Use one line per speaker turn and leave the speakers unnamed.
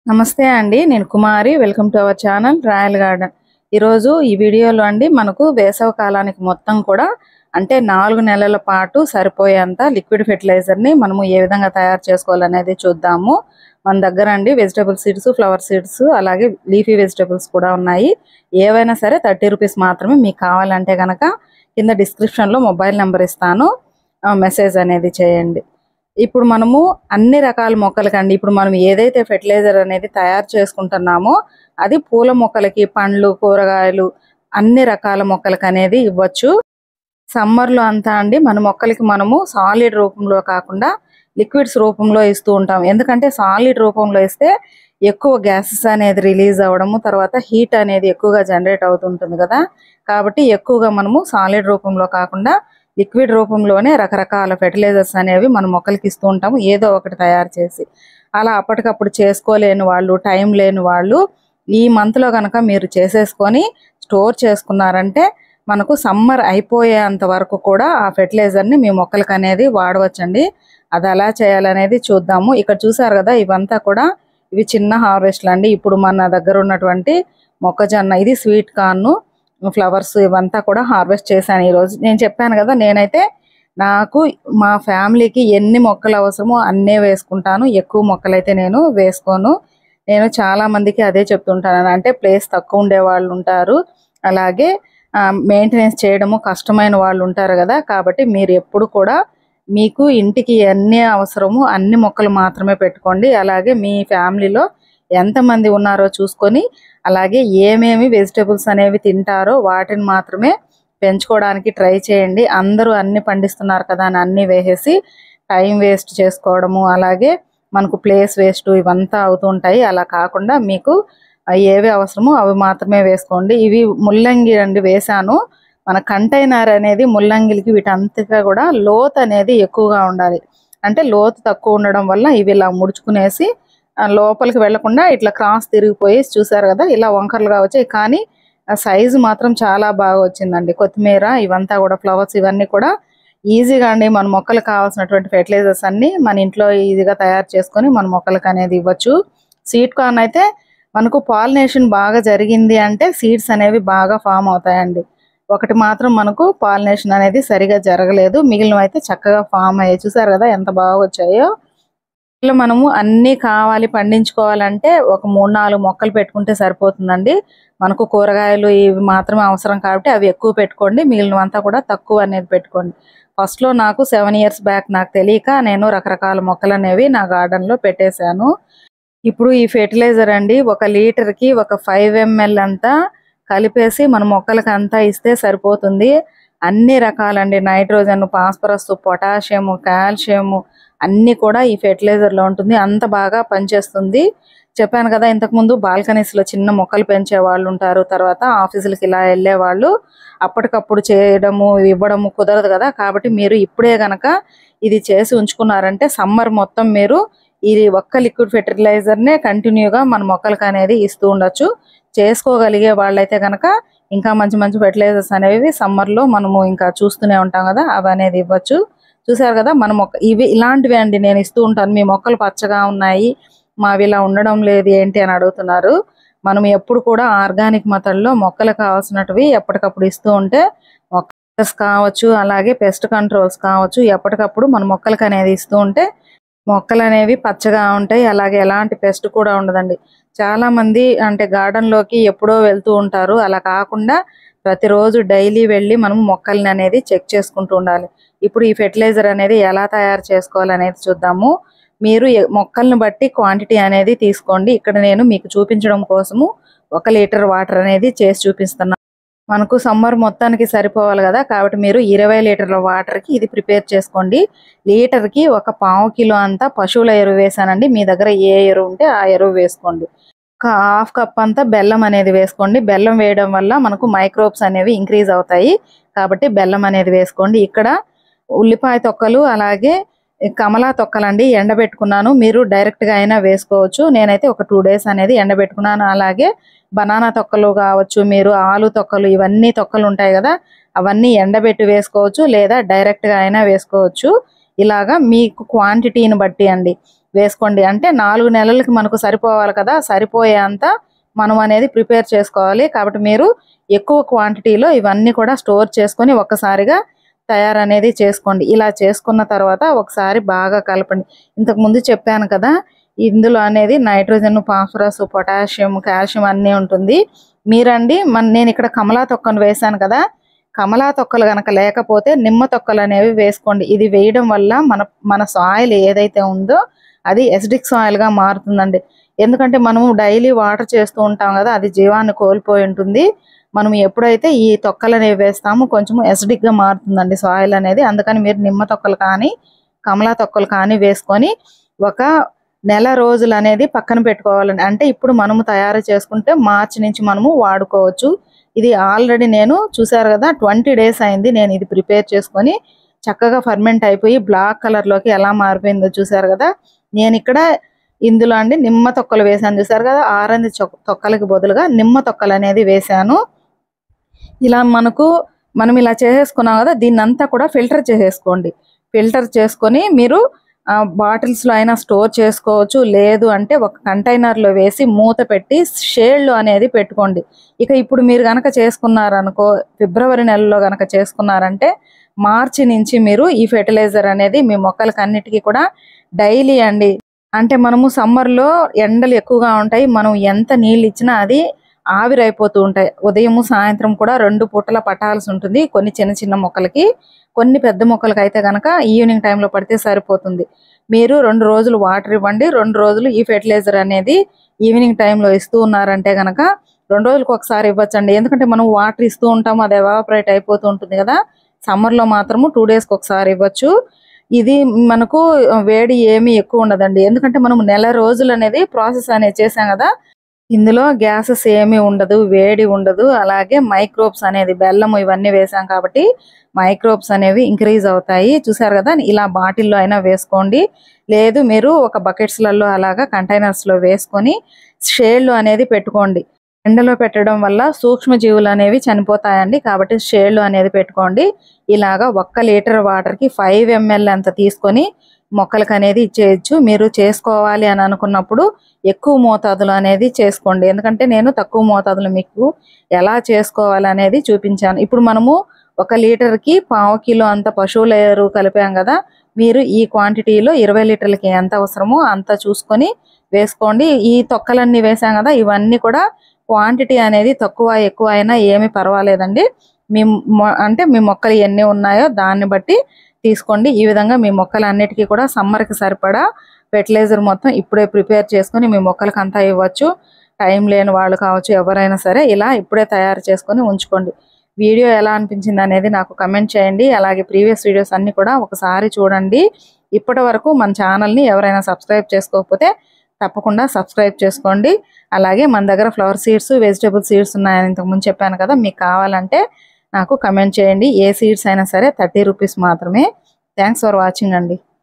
నమస్తే అండి నేను Kumari welcome to our channel Royal Garden ఈరోజు ఈ వీడియోలో అండి మనకు వేసవ కాలానికి మొత్తం కూడా అంటే నాలుగు నెలల పాటు సరిపోయేంత లిక్విడ్ ఫెర్టిలైజర్ని మనము ఏ విధంగా తయారు చేసుకోవాలనేది చూద్దాము మన దగ్గర అండి వెజిటబుల్ సీడ్స్ ఫ్లవర్ సీడ్స్ అలాగే లీఫీ వెజిటబుల్స్ కూడా ఉన్నాయి ఏవైనా సరే థర్టీ రూపీస్ మాత్రమే మీకు కావాలంటే కనుక కింద డిస్క్రిప్షన్లో మొబైల్ నెంబర్ ఇస్తాను మెసేజ్ అనేది చేయండి ఇప్పుడు మనము అన్ని రకాల మొక్కలకండి ఇప్పుడు మనం ఏదైతే ఫెర్టిలైజర్ అనేది తయారు చేసుకుంటున్నామో అది పూల మొక్కలకి పండ్లు కూరగాయలు అన్ని రకాల మొక్కలకి అనేది ఇవ్వచ్చు సమ్మర్లో అంతా అండి మన మొక్కలకి మనము సాలిడ్ రూపంలో కాకుండా లిక్విడ్స్ రూపంలో ఇస్తూ ఉంటాం ఎందుకంటే సాలిడ్ రూపంలో ఇస్తే ఎక్కువ గ్యాసెస్ అనేది రిలీజ్ అవ్వడము తర్వాత హీట్ అనేది ఎక్కువగా జనరేట్ అవుతుంటుంది కదా కాబట్టి ఎక్కువగా మనము సాలిడ్ రూపంలో కాకుండా లిక్విడ్ రూపంలోనే రకరకాల ఫెర్టిలైజర్స్ అనేవి మన మొక్కలకి ఇస్తూ ఉంటాము ఏదో ఒకటి తయారు చేసి అలా అప్పటికప్పుడు చేసుకోలేని వాళ్ళు టైం లేని వాళ్ళు ఈ మంత్లో కనుక మీరు చేసేసుకొని స్టోర్ చేసుకున్నారంటే మనకు సమ్మర్ అయిపోయేంత వరకు కూడా ఆ ఫెర్టిలైజర్ని మీ మొక్కలకి అనేది వాడవచ్చండి అది ఎలా చేయాలనేది చూద్దాము ఇక్కడ చూసారు కదా ఇవంతా కూడా ఇవి చిన్న హార్వెస్ట్లు అండి ఇప్పుడు మన దగ్గర ఉన్నటువంటి మొక్కజొన్న ఇది స్వీట్ కార్న్ ఫ్లవర్స్ ఇవంతా కూడా హార్వెస్ట్ చేశాను ఈరోజు నేను చెప్పాను కదా నేనైతే నాకు మా ఫ్యామిలీకి ఎన్ని మొక్కలు అవసరమో అన్నే వేసుకుంటాను ఎక్కువ మొక్కలు అయితే నేను వేసుకోను నేను చాలా మందికి అదే చెప్తుంటాను అంటే ప్లేస్ తక్కువ ఉండే వాళ్ళు ఉంటారు అలాగే మెయింటెనెన్స్ చేయడము కష్టమైన వాళ్ళు ఉంటారు కదా కాబట్టి మీరు ఎప్పుడు కూడా మీకు ఇంటికి ఎన్ని అవసరమో అన్ని మొక్కలు మాత్రమే పెట్టుకోండి అలాగే మీ ఫ్యామిలీలో ఎంతమంది ఉన్నారో చూసుకొని అలాగే ఏమేమి వెజిటేబుల్స్ అనేవి తింటారో వాటిని మాత్రమే పెంచుకోవడానికి ట్రై చేయండి అందరూ అన్ని పండిస్తున్నారు కదా అని అన్ని వేసేసి టైం వేస్ట్ చేసుకోవడము అలాగే మనకు ప్లేస్ వేస్ట్ ఇవంతా అవుతుంటాయి అలా కాకుండా మీకు ఏవి అవసరమో అవి మాత్రమే వేసుకోండి ఇవి ముల్లంగి అండి వేశాను మన కంటైనర్ అనేది ముల్లంగిలకి వీటంతగా కూడా లోత్ అనేది ఎక్కువగా ఉండాలి అంటే లోతు తక్కువ ఉండడం వల్ల ఇవి ఇలా ముడుచుకునేసి లోపలికి వెళ్లకుండా ఇట్లా క్రాస్ తిరిగిపోయి చూసారు కదా ఇలా వంకరలుగా వచ్చాయి కానీ సైజు మాత్రం చాలా బాగా వచ్చిందండి కొత్తిమీర ఇవంతా కూడా ఫ్లవర్స్ ఇవన్నీ కూడా ఈజీగా అండి మన మొక్కలకు కావాల్సినటువంటి ఫెర్టిలైజర్స్ అన్ని మన ఇంట్లో ఈజీగా తయారు చేసుకొని మన మొక్కలకు అనేది ఇవ్వచ్చు సీడ్ కార్న్ అయితే మనకు పాలినేషన్ బాగా జరిగింది అంటే సీడ్స్ అనేవి బాగా ఫామ్ అవుతాయండి ఒకటి మాత్రం మనకు పాలినేషన్ అనేది సరిగా జరగలేదు మిగిలినవి అయితే చక్కగా ఫామ్ అయ్యాయి చూసారు కదా ఎంత బాగా వచ్చాయో ఇలా మనము అన్ని కావాలి పండించుకోవాలంటే ఒక మూడు నాలుగు మొక్కలు పెట్టుకుంటే సరిపోతుందండి మనకు కూరగాయలు ఇవి మాత్రమే అవసరం కాబట్టి అవి ఎక్కువ పెట్టుకోండి మిగిలినవంతా కూడా తక్కువ అనేది పెట్టుకోండి ఫస్ట్లో నాకు సెవెన్ ఇయర్స్ బ్యాక్ నాకు తెలియక నేను రకరకాల మొక్కలు అనేవి నా గార్డెన్లో పెట్టేశాను ఇప్పుడు ఈ ఫెర్టిలైజర్ అండి ఒక లీటర్కి ఒక ఫైవ్ ఎంఎల్ అంతా కలిపేసి మన మొక్కలకి అంతా ఇస్తే సరిపోతుంది అన్ని రకాలండి నైట్రోజన్ ఫాస్ఫరస్ పొటాషియం కాల్షియము అన్నీ కూడా ఈ ఫెర్టిలైజర్లో ఉంటుంది అంత బాగా పనిచేస్తుంది చెప్పాను కదా ఇంతకుముందు బాల్కనీస్లో చిన్న మొక్కలు పెంచే వాళ్ళు ఉంటారు తర్వాత ఆఫీసులకి ఇలా వెళ్ళే వాళ్ళు అప్పటికప్పుడు చేయడము ఇవ్వడము కుదరదు కదా కాబట్టి మీరు ఇప్పుడే గనక ఇది చేసి ఉంచుకున్నారంటే సమ్మర్ మొత్తం మీరు ఇది ఒక్క లిక్విడ్ ఫెర్టిలైజర్నే కంటిన్యూగా మన మొక్కలకు అనేది ఇస్తూ ఉండొచ్చు చేసుకోగలిగే వాళ్ళైతే కనుక ఇంకా మంచి మంచి ఫెర్టిలైజర్స్ అనేవి సమ్మర్లో మనము ఇంకా చూస్తూనే ఉంటాం కదా అవి అనేది ఇవ్వచ్చు చూసారు కదా మన మొక్క ఇవి ఇలాంటివి అండి నేను ఇస్తూ ఉంటాను మీ మొక్కలు పచ్చగా ఉన్నాయి మావి ఇలా ఉండడం లేదు ఏంటి అని అడుగుతున్నారు మనం ఎప్పుడు కూడా ఆర్గానిక్ మెథడ్లో మొక్కలకు కావాల్సినటివి ఎప్పటికప్పుడు ఇస్తూ ఉంటే మొక్కస్ కావచ్చు అలాగే పెస్ట్ కంట్రోల్స్ కావచ్చు ఎప్పటికప్పుడు మన మొక్కలకు అనేది ఇస్తూ ఉంటే మొక్కలు అనేవి పచ్చగా ఉంటాయి అలాగే ఎలాంటి పెస్ట్ కూడా ఉండదండి చాలా మంది అంటే గార్డెన్ లోకి ఎప్పుడో వెళ్తూ ఉంటారు అలా కాకుండా ప్రతిరోజు డైలీ వెళ్ళి మనం మొక్కల్ని అనేది చెక్ చేసుకుంటూ ఉండాలి ఇప్పుడు ఈ ఫెర్టిలైజర్ అనేది ఎలా తయారు చేసుకోవాలనేది చూద్దాము మీరు మొక్కల్ని బట్టి క్వాంటిటీ అనేది తీసుకోండి ఇక్కడ నేను మీకు చూపించడం కోసము ఒక లీటర్ వాటర్ అనేది చేసి చూపిస్తున్నాను మనకు సమ్మర్ మొత్తానికి సరిపోవాలి కదా కాబట్టి మీరు ఇరవై లీటర్ల వాటర్కి ఇది ప్రిపేర్ చేసుకోండి లీటర్కి ఒక పావు కిలో అంతా పశువుల ఎరువు వేసానండి మీ దగ్గర ఏ ఎరువు ఉంటే ఆ ఎరువు వేసుకోండి ఒక హాఫ్ కప్ అంతా బెల్లం అనేది వేసుకోండి బెల్లం వేయడం వల్ల మనకు మైక్రోబ్స్ అనేవి ఇంక్రీజ్ అవుతాయి కాబట్టి బెల్లం అనేది వేసుకోండి ఇక్కడ ఉల్లిపాయ తొక్కలు అలాగే కమలా తొక్కలండి ఎండబెట్టుకున్నాను మీరు డైరెక్ట్గా అయినా వేసుకోవచ్చు నేనైతే ఒక టూ డేస్ అనేది ఎండబెట్టుకున్నాను అలాగే బనానా తొక్కలు కావచ్చు మీరు ఆలు తొక్కలు ఇవన్నీ తొక్కలు ఉంటాయి కదా అవన్నీ ఎండబెట్టి వేసుకోవచ్చు లేదా డైరెక్ట్గా అయినా వేసుకోవచ్చు ఇలాగా మీకు క్వాంటిటీని బట్టి అండి వేసుకోండి అంటే నాలుగు నెలలకి మనకు సరిపోవాలి కదా సరిపోయేంత మనం అనేది ప్రిపేర్ చేసుకోవాలి కాబట్టి మీరు ఎక్కువ క్వాంటిటీలో ఇవన్నీ కూడా స్టోర్ చేసుకొని ఒక్కసారిగా తయారనేది చేసుకోండి ఇలా చేసుకున్న తర్వాత ఒకసారి బాగా కలపండి ఇంతకు ముందు చెప్పాను కదా ఇందులో అనేది నైట్రోజన్ ఫాస్ఫరస్ పొటాషియం కాల్షియం అన్నీ ఉంటుంది మీరండి మన నేను ఇక్కడ కమలా తొక్కను వేశాను కదా కమలా తొక్కలు గనక లేకపోతే నిమ్మ తొక్కలు అనేవి వేసుకోండి ఇది వేయడం వల్ల మన మన సాయిల్ ఏదైతే ఉందో అది ఎసిడిక్ సాయిల్ గా మారుతుందండి ఎందుకంటే మనము డైలీ వాటర్ చేస్తూ ఉంటాం కదా అది జీవాన్ని కోల్పోయి ఉంటుంది మనం ఎప్పుడైతే ఈ తొక్కలు అనేవి వేస్తామో కొంచెం ఎసిడిక్ గా మారుతుందండి సాయిల్ అనేది అందుకని మీరు నిమ్మ తొక్కలు కానీ కమలా తొక్కలు కానీ వేసుకొని ఒక నెల రోజులు అనేది పక్కన పెట్టుకోవాలండి అంటే ఇప్పుడు మనము తయారు చేసుకుంటే మార్చి నుంచి మనము వాడుకోవచ్చు ఇది ఆల్రెడీ నేను చూసారు కదా ట్వంటీ డేస్ అయింది నేను ఇది ప్రిపేర్ చేసుకొని చక్కగా ఫర్మెంట్ అయిపోయి బ్లాక్ కలర్ లోకి ఎలా మారిపోయిందో చూసారు కదా నేను ఇక్కడ ఇందులో అండి నిమ్మ తొక్కలు వేసాను చూసారు కదా ఆరెంజ్ చొక్- తొక్కలకి బదులుగా నిమ్మ తొక్కలు అనేది వేసాను ఇలా మనకు మనం ఇలా చేసేసుకున్నాం కదా దీన్ని అంతా కూడా ఫిల్టర్ చేసేసుకోండి ఫిల్టర్ చేసుకొని మీరు ఆ, bottles లో అయినా స్టోర్ చేసుకోవచ్చు లేదు అంటే ఒక container లో వేసి మూత పెట్టి షేడ్లో అనేది పెట్టుకోండి ఇక ఇప్పుడు మీరు గనక చేసుకున్నారనుకో ఫిబ్రవరి నెలలో గనక చేసుకున్నారంటే మార్చి నుంచి మీరు ఈ ఫెర్టిలైజర్ అనేది మీ మొక్కలకి అన్నిటికీ కూడా డైలీ అండి అంటే మనము సమ్మర్లో ఎండలు ఎక్కువగా ఉంటాయి మనం ఎంత నీళ్ళు ఇచ్చినా అది ఆవిరైపోతూ ఉంటాయి ఉదయము సాయంత్రం కూడా రెండు పూటల పట్టాల్సి ఉంటుంది కొన్ని చిన్న చిన్న మొక్కలకి కొన్ని పెద్ద మొక్కలకి అయితే కనుక ఈవినింగ్ టైంలో పడితే సరిపోతుంది మీరు రెండు రోజులు వాటర్ ఇవ్వండి రెండు రోజులు ఈ ఫెర్టిలైజర్ అనేది ఈవినింగ్ టైంలో ఇస్తూ ఉన్నారంటే కనుక రెండు రోజులకు ఒకసారి ఇవ్వచ్చండి ఎందుకంటే మనం వాటర్ ఇస్తూ ఉంటాము అది ఎవాపరేట్ అయిపోతూ ఉంటుంది కదా సమ్మర్లో మాత్రము టూ డేస్కి ఒకసారి ఇవ్వచ్చు ఇది మనకు వేడి ఏమీ ఎక్కువ ఉండదండి ఎందుకంటే మనం నెల రోజులు అనేది ప్రాసెస్ అనేది చేసాం కదా ఇందులో గ్యాసెస్ ఏమీ ఉండదు వేడి ఉండదు అలాగే మైక్రోబ్స్ అనేది బెల్లం ఇవన్నీ వేసాం కాబట్టి మైక్రోబ్స్ అనేవి ఇంక్రీజ్ అవుతాయి చూసారు కదా ఇలా బాటిల్లో అయినా వేసుకోండి లేదు మీరు ఒక బకెట్స్లలో అలాగా కంటైనర్స్లో వేసుకొని షేడ్లో అనేది పెట్టుకోండి ఎండలో పెట్టడం వల్ల సూక్ష్మజీవులు అనేవి చనిపోతాయండి కాబట్టి షేడ్లో అనేది పెట్టుకోండి ఇలాగా ఒక్క లీటర్ వాటర్కి ఫైవ్ ఎంఎల్ అంత తీసుకొని మొక్కలకు అనేది ఇచ్చేయచ్చు మీరు చేసుకోవాలి అని అనుకున్నప్పుడు ఎక్కువ మోతాదులో అనేది చేసుకోండి ఎందుకంటే నేను తక్కువ మోతాదులో మీకు ఎలా చేసుకోవాలి అనేది చూపించాను ఇప్పుడు మనము ఒక లీటర్కి పావు కిలో అంత పశువుల ఎరువు కలిపాం కదా మీరు ఈ క్వాంటిటీలో ఇరవై లీటర్లకి ఎంత అవసరమో అంత చూసుకొని వేసుకోండి ఈ తొక్కలన్నీ వేసాం కదా ఇవన్నీ కూడా క్వాంటిటీ అనేది తక్కువ ఎక్కువ అయినా ఏమీ పర్వాలేదండి మీ మొ- అంటే మీ మొక్కలు ఎన్ని ఉన్నాయో దాన్ని బట్టి తీసుకోండి ఈ విధంగా మీ మొక్కలన్నిటికీ కూడా సమ్మర్కి సరిపడా ఫెర్టిలైజర్ మొత్తం ఇప్పుడే ప్రిపేర్ చేసుకొని మీ మొక్కలకు అంతా ఇవ్వచ్చు టైం లేని వాళ్ళు కావచ్చు ఎవరైనా సరే ఇలా ఇప్పుడే తయారు చేసుకొని ఉంచుకోండి వీడియో ఎలా అనిపించింది అనేది నాకు కమెంట్ చేయండి అలాగే ప్రీవియస్ వీడియోస్ అన్ని కూడా ఒకసారి చూడండి ఇప్పటి వరకు మన ఛానల్ని ఎవరైనా సబ్స్క్రైబ్ చేసుకోకపోతే తప్పకుండా సబ్స్క్రైబ్ చేసుకోండి అలాగే మన దగ్గర ఫ్లవర్ సీడ్స్ వెజిటేబుల్ సీడ్స్ ఉన్నాయని ఇంతకుముందు చెప్పాను కదా మీకు కావాలంటే నాకు కమెంట్ చేయండి ఏ సీడ్స్ అయినా సరే థర్టీ రూపీస్ మాత్రమే థ్యాంక్స్ ఫర్ వాచింగ్ అండి